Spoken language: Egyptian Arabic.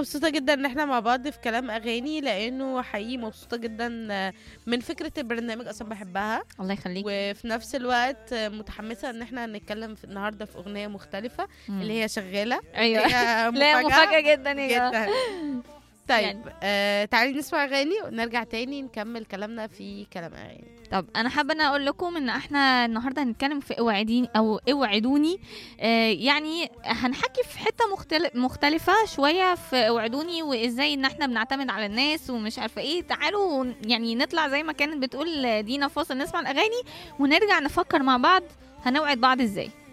مبسوطة جدا ان احنا مع بعض في كلام اغاني لانه حقيقي مبسوطة جدا من فكرة البرنامج اصلا بحبها الله يخليك وفي نفس الوقت متحمسة ان احنا هنتكلم في النهاردة في اغنية مختلفة مم. اللي هي شغالة ايوه هي لا مفاجاه جدا يا جماعه جدا طيب يعني. آه تعالي نسمع اغاني ونرجع تاني نكمل كلامنا في كلام اغاني طب انا حابه ان اقول لكم ان احنا النهارده هنتكلم في اوعديني او اوعدوني آه يعني هنحكي في حته مختلف مختلفه شويه في اوعدوني وازاي ان احنا بنعتمد على الناس ومش عارفه ايه تعالوا ون- يعني نطلع زي ما كانت بتقول دينا فاصل نسمع الاغاني ونرجع نفكر مع بعض هنوعد بعض ازاي